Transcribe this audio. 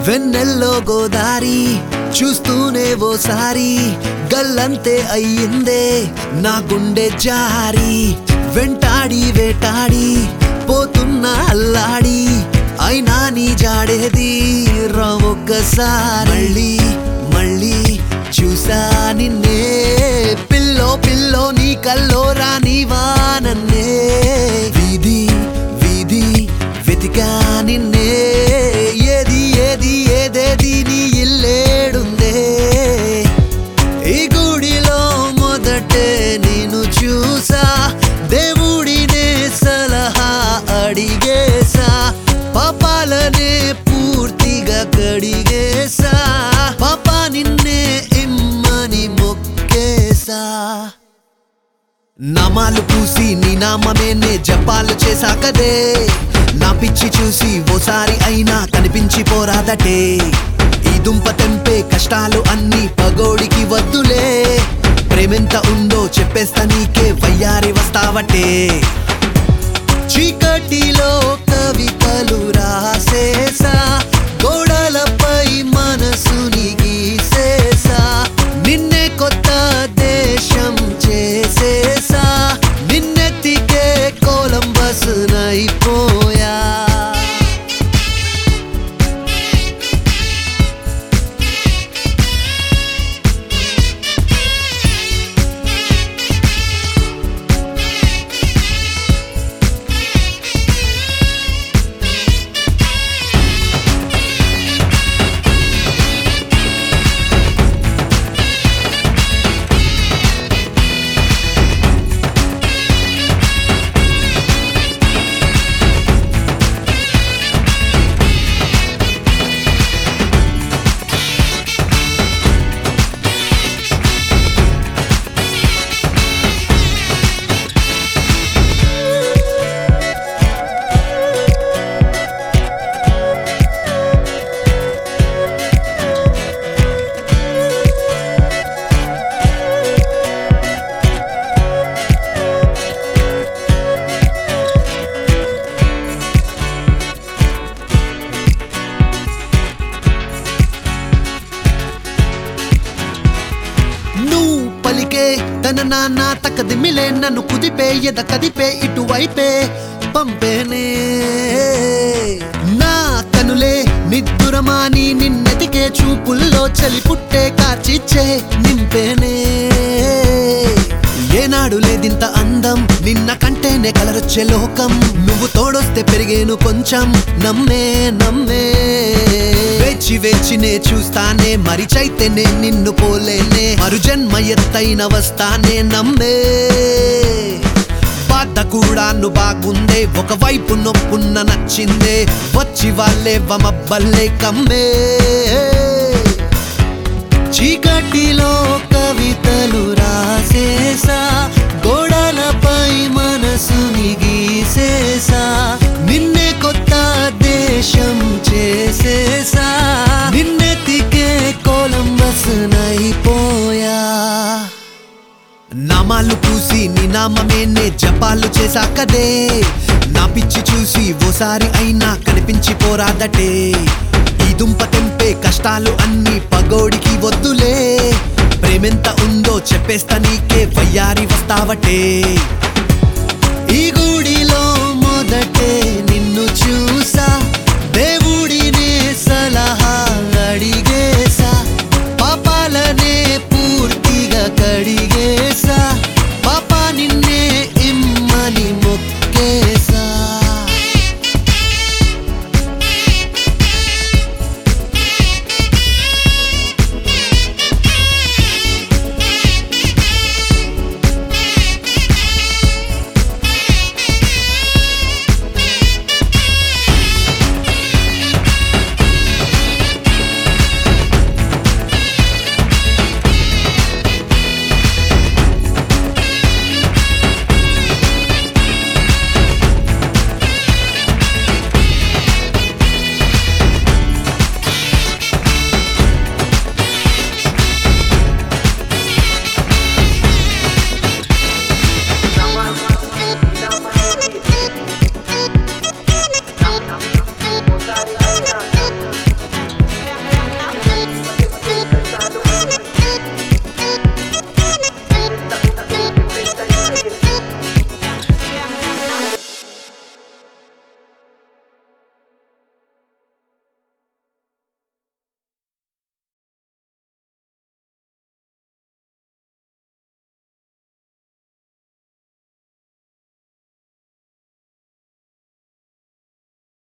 వెన్నెల్లో గోదారి చూస్తూనే ఓసారి గల్లంతే అయ్యిందే నా గుండె జారి వెంటాడి వేటాడి పోతున్నా అల్లాడి అయినా నీ జాడేది రా ఒక్కసారి మళ్ళీ మళ్ళీ చూసా నిన్నే పిల్లో పిల్లో నీ కల్లో రానివా నన్నే వీధి వీధి వెతికా నిన్నే ఏది ఏది ఏదేది నీ ఇల్లేడుందే ఈ గుడిలో మొదటే నేను చూసా దేవుడినే సలహా అడిగేసా పాపాలనే పూర్తిగా కడిగేసా పాప నిన్నే ఇమ్మని మొక్కేసా నామాలు పూసి నీ నామమే నే జపాలు చేశాకదే నా పిచ్చి చూసి ఓసారి అయినా కనిపించి పోరాదటే ఈ దుంప తెంపే కష్టాలు అన్ని పగోడికి వద్దులే ప్రేమెంత ఉందో చెప్పేస్తా నీకే వయ్యారి వస్తావటే చీకటిలో కవితలు రాసేసా గోడలపై మనసుని గీసేసా నిన్నే కొత్త దేశం చేసేసా నిన్నెత్తికే కొలంబస్ నైపోయా నువ్వు పలికే తన నాన్న తక్కదిమిలే నన్ను కుదిపే ఎద కదిపే ఇటువైపే పంపేనే నా కనులే నిద్దురమాని నిన్నెతికే చూపుల్లో చలి పుట్టే కార్చిచ్చే నింపేనే ఏనాడు లేదింత అందం నిన్న కంటేనే కలరొచ్చే లోకం నువ్వు తోడొస్తే పెరిగేను కొంచెం నమ్మే నమ్మే వేచి వేచినే చూస్తానే మరి చైతేనే నిన్ను పోలేనే మరు జన్మ ఎత్తైన వస్తానే నమ్మే బాధ కూడా నువ్వు బాగుందే ఒకవైపు నొప్పున్న నచ్చిందే వచ్చి వాళ్ళే వమబ్బల్లే కమ్మే చీకటిలో కవితలు రాసేసా గోడలపై మనసుని గీసేసా నిన్నే కొత్త దేశం చేసేసా నిన్నెతికే కొలంబస్ నైపోయా నామాలు పూసి నీ నామమే నే జపాలు చేశాకదే నా పిచ్చి చూసి ఓసారి అయినా కనిపించి పోరాదటే ఈ దుంప తెంపే కష్టాలు అన్ని పగోడికి వద్దులే ప్రేమెంత ఉందో చెప్పేస్తా నీకే వయ్యారి వస్తావటే